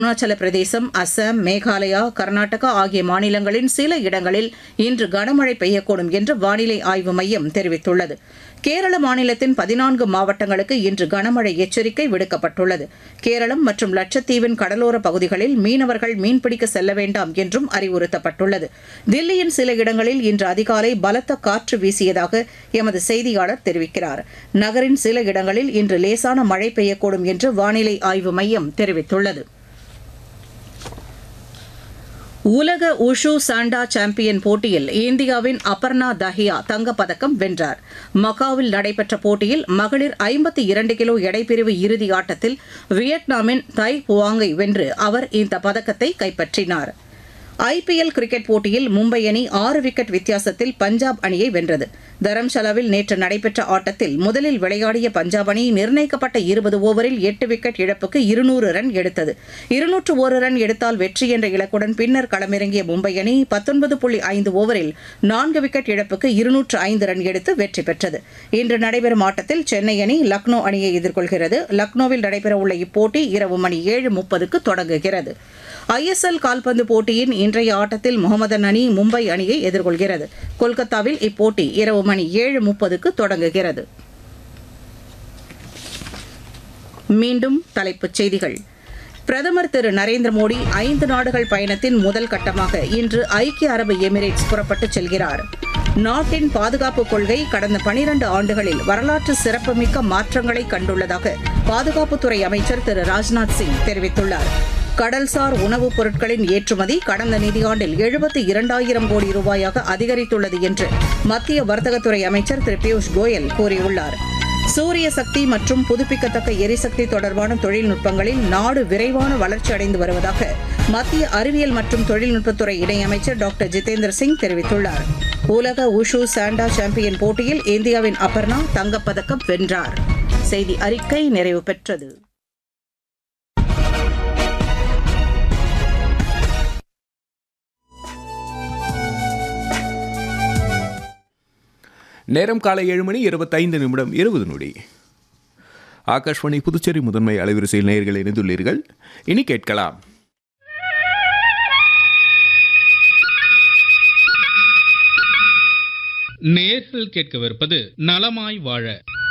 அருணாச்சல பிரதேசம் அசாம் மேகாலயா கர்நாடகா ஆகிய மாநிலங்களின் சில இடங்களில் இன்று கனமழை பெய்யக்கூடும் என்று வானிலை ஆய்வு மையம் தெரிவித்துள்ளது கேரள மாநிலத்தின் பதினான்கு மாவட்டங்களுக்கு இன்று கனமழை எச்சரிக்கை விடுக்கப்பட்டுள்ளது கேரளம் மற்றும் லட்சத்தீவின் கடலோர பகுதிகளில் மீனவர்கள் மீன்பிடிக்க செல்ல வேண்டாம் என்றும் அறிவுறுத்தப்பட்டுள்ளது தில்லியின் சில இடங்களில் இன்று அதிகாலை பலத்த காற்று வீசியதாக எமது செய்தியாளர் தெரிவிக்கிறார் நகரின் சில இடங்களில் இன்று லேசான மழை பெய்யக்கூடும் என்று வானிலை ஆய்வு மையம் தெரிவித்துள்ளது உலக உஷு சாண்டா சாம்பியன் போட்டியில் இந்தியாவின் அபர்ணா தஹியா தங்கப்பதக்கம் வென்றார் மகாவில் நடைபெற்ற போட்டியில் மகளிர் ஐம்பத்தி இரண்டு கிலோ எடைப்பிரிவு இறுதி ஆட்டத்தில் வியட்நாமின் தை புவாங்கை வென்று அவர் இந்த பதக்கத்தை கைப்பற்றினார் ஐபிஎல் கிரிக்கெட் போட்டியில் மும்பை அணி ஆறு விக்கெட் வித்தியாசத்தில் பஞ்சாப் அணியை வென்றது தரம்ஷாலாவில் நேற்று நடைபெற்ற ஆட்டத்தில் முதலில் விளையாடிய பஞ்சாப் அணி நிர்ணயிக்கப்பட்ட இருபது ஓவரில் எட்டு விக்கெட் இழப்புக்கு இருநூறு ரன் எடுத்தது இருநூற்று ஒரு ரன் எடுத்தால் வெற்றி என்ற இலக்குடன் பின்னர் களமிறங்கிய மும்பை அணி பத்தொன்பது புள்ளி ஐந்து ஓவரில் நான்கு விக்கெட் இழப்புக்கு இருநூற்று ஐந்து ரன் எடுத்து வெற்றி பெற்றது இன்று நடைபெறும் ஆட்டத்தில் சென்னை அணி லக்னோ அணியை எதிர்கொள்கிறது லக்னோவில் நடைபெறவுள்ள இப்போட்டி இரவு மணி ஏழு முப்பதுக்கு தொடங்குகிறது ஐஎஸ்எல் கால்பந்து போட்டியின் இன்றைய ஆட்டத்தில் முகமதன் அணி மும்பை அணியை எதிர்கொள்கிறது கொல்கத்தாவில் இப்போட்டி இரவு மணி ஏழு முப்பதுக்கு தொடங்குகிறது மீண்டும் தலைப்புச் செய்திகள் பிரதமர் திரு நரேந்திர மோடி ஐந்து நாடுகள் பயணத்தின் முதல் கட்டமாக இன்று ஐக்கிய அரபு எமிரேட்ஸ் புறப்பட்டுச் செல்கிறார் நாட்டின் பாதுகாப்பு கொள்கை கடந்த பனிரண்டு ஆண்டுகளில் வரலாற்று சிறப்புமிக்க மாற்றங்களை கண்டுள்ளதாக பாதுகாப்புத்துறை அமைச்சர் திரு ராஜ்நாத் சிங் தெரிவித்துள்ளார் கடல்சார் உணவுப் பொருட்களின் ஏற்றுமதி கடந்த நிதியாண்டில் எழுபத்தி இரண்டாயிரம் கோடி ரூபாயாக அதிகரித்துள்ளது என்று மத்திய வர்த்தகத்துறை அமைச்சர் திரு பியூஷ் கோயல் கூறியுள்ளார் சூரிய சக்தி மற்றும் புதுப்பிக்கத்தக்க எரிசக்தி தொடர்பான தொழில்நுட்பங்களில் நாடு விரைவான வளர்ச்சி அடைந்து வருவதாக மத்திய அறிவியல் மற்றும் தொழில்நுட்பத்துறை இணையமைச்சர் டாக்டர் ஜிதேந்திர சிங் தெரிவித்துள்ளார் உலக உஷு சாண்டா சாம்பியன் போட்டியில் இந்தியாவின் அபர்ணா தங்கப்பதக்கம் வென்றார் செய்தி அறிக்கை நிறைவு பெற்றது நேரம் காலை ஏழு மணி இருபத்தைந்து நிமிடம் இருபது நொடி ஆகாஷ்வாணி புதுச்சேரி முதன்மை அலைவரிசையில் நேயர்கள் இணைந்துள்ளீர்கள் இனி கேட்கலாம் நேர்கள் கேட்கவிருப்பது நலமாய் வாழ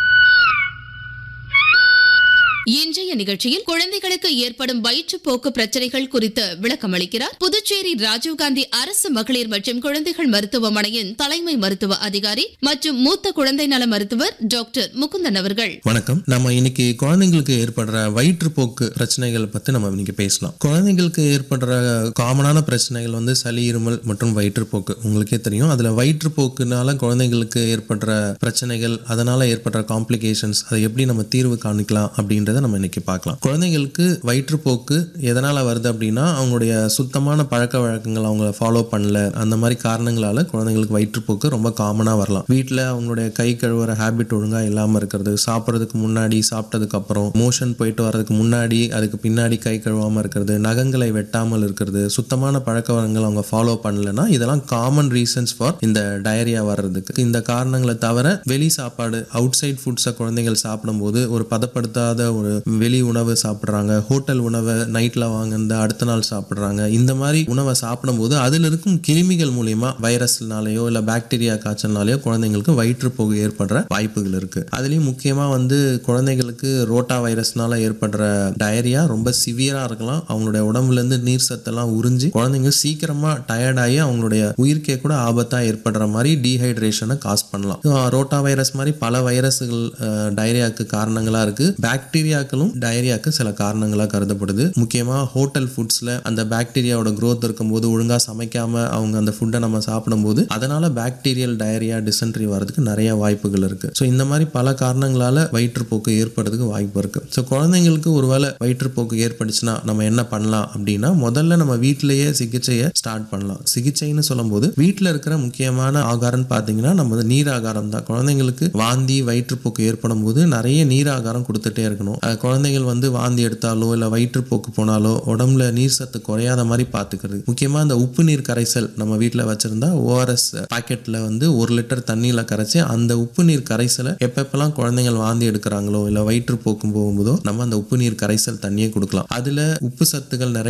இன்றைய நிகழ்ச்சியில் குழந்தைகளுக்கு ஏற்படும் வயிற்றுப்போக்கு பிரச்சனைகள் குறித்து விளக்கமளிக்கிறார் புதுச்சேரி ராஜீவ்காந்தி அரசு மகளிர் மற்றும் குழந்தைகள் மருத்துவமனையின் தலைமை மருத்துவ அதிகாரி மற்றும் மூத்த குழந்தை நல மருத்துவர் டாக்டர் முகுந்தன் அவர்கள் வணக்கம் நம்ம இன்னைக்கு குழந்தைங்களுக்கு ஏற்படுற வயிற்றுப்போக்கு பிரச்சனைகள் பத்தி நம்ம இன்னைக்கு பேசலாம் குழந்தைங்களுக்கு ஏற்படுற காமனான பிரச்சனைகள் வந்து சளி இருமல் மற்றும் வயிற்றுப்போக்கு உங்களுக்கே தெரியும் அதுல வயிற்றுப்போக்குனால குழந்தைங்களுக்கு ஏற்படுற பிரச்சனைகள் அதனால ஏற்படுற காம்ப்ளிகேஷன்ஸ் அதை எப்படி நம்ம தீர்வு காணிக்கலாம் அப்படின்றத நம்ம இன்னைக்கு பார்க்கலாம் குழந்தைங்களுக்கு வயிற்றுப்போக்கு எதனால வருது அப்படின்னா அவங்களுடைய சுத்தமான பழக்க வழக்கங்கள் அவங்க ஃபாலோ பண்ணல அந்த மாதிரி காரணங்களால குழந்தைங்களுக்கு வயிற்றுப்போக்கு ரொம்ப காமனா வரலாம் வீட்டில் அவங்களுடைய கை கழுவுற ஹேபிட் ஒழுங்கா இல்லாம இருக்கிறது சாப்பிட்றதுக்கு முன்னாடி சாப்பிட்டதுக்கு அப்புறம் மோஷன் போயிட்டு வர்றதுக்கு முன்னாடி அதுக்கு பின்னாடி கை கழுவாம இருக்கிறது நகங்களை வெட்டாமல் இருக்கிறது சுத்தமான பழக்க வழக்கங்கள் அவங்க ஃபாலோ பண்ணலன்னா இதெல்லாம் காமன் ரீசன்ஸ் ஃபார் இந்த டயரியா வர்றதுக்கு இந்த காரணங்களை தவிர வெளி சாப்பாடு அவுட் சைட் ஃபுட்ஸை குழந்தைகள் சாப்பிடும்போது ஒரு பதப்படுத்தாத ஒரு வெளி உணவு சாப்பிட்றாங்க ஹோட்டல் உணவை நைட்ல வாங்கினது அடுத்த நாள் சாப்பிட்றாங்க இந்த மாதிரி உணவை சாப்பிடும்போது அதில் இருக்கும் கிருமிகள் மூலியமா வைரஸ்னாலேயோ இல்லை பாக்டீரியா காய்ச்சல்னாலேயோ குழந்தைங்களுக்கு வயிற்றுப்போக்கு ஏற்படுற வாய்ப்புகள் இருக்கு அதுலேயும் முக்கியமா வந்து குழந்தைங்களுக்கு ரோட்டா வைரஸ்னால ஏற்படுற டயரியா ரொம்ப சிவியரா இருக்கலாம் அவங்களுடைய உடம்புல இருந்து நீர் சத்தெல்லாம் உறிஞ்சி குழந்தைங்க சீக்கிரமா டயர்டாகி அவங்களுடைய உயிர்க்கே கூட ஆபத்தா ஏற்படுற மாதிரி டீஹைட்ரேஷனை காஸ் பண்ணலாம் ரோட்டா வைரஸ் மாதிரி பல வைரஸ்கள் டயரியாக்கு காரணங்களா இருக்கு பாக்டீரியாக்களும் டயரியாக்கு சில காரணங்களா கருதப்படுது முக்கியமா ஹோட்டல் ஃபுட்ஸ்ல அந்த பாக்டீரியாவோட growth இருக்கும்போது ஒழுங்கா சமைக்காம அவங்க அந்த ஃபுட்டை நம்ம சாப்பிடும்போது அதனால பாக்டீரியல் டயரியா டிசென்ட்ரி வரதுக்கு நிறைய வாய்ப்புகள் இருக்கு ஸோ இந்த மாதிரி பல காரணங்களால வயிற்றுப்போக்கு ஏற்படுறதுக்கு வாய்ப்பு இருக்கு ஸோ குழந்தைங்களுக்கு ஒருவேளை வயிற்றுப்போக்கு ஏற்பட்டுச்சுன்னா நம்ம என்ன பண்ணலாம் அப்படின்னா முதல்ல நம்ம வீட்டிலேயே சிகிச்சையை ஸ்டார்ட் பண்ணலாம் சிகிச்சைன்னு சொல்லும்போது வீட்டில் இருக்கிற முக்கியமான ஆகாரம்னு பார்த்தீங்கன்னா நம்ம வந்து நீர் ஆகாரம் தான் குழந்தைங்களுக்கு வாந்தி வயிற்றுப்போக்கு ஏற்படும் போது நிறைய நீர் ஆகாரம் கொடுத்துட்டே இருக்கணும் அஹ் குழந்தைகள் வந்து வாந்தி எடுத்தாலோ இல்லை வயிற்றுப்போக்கு போனாலோ உடம்புல நீர் சத்து குறையாத மாதிரி பார்த்துக்கிறது முக்கியமாக இந்த உப்பு நீர் கரைசல் நம்ம வீட்டில் வச்சிருந்தா ஓஆர்எஸ் பாக்கெட்டில் வந்து ஒரு லிட்டர் தண்ணியில் கரைச்சி அந்த உப்பு நீர் கரைசலை எப்பப்பெல்லாம் குழந்தைகள் வாந்தி எடுக்கிறாங்களோ இல்லை வயிற்றுப்போக்கு போகும்போதோ நம்ம அந்த உப்பு நீர் கரைசல் தண்ணியை கொடுக்கலாம் அதில் உப்பு சத்துக்கள் நிறைய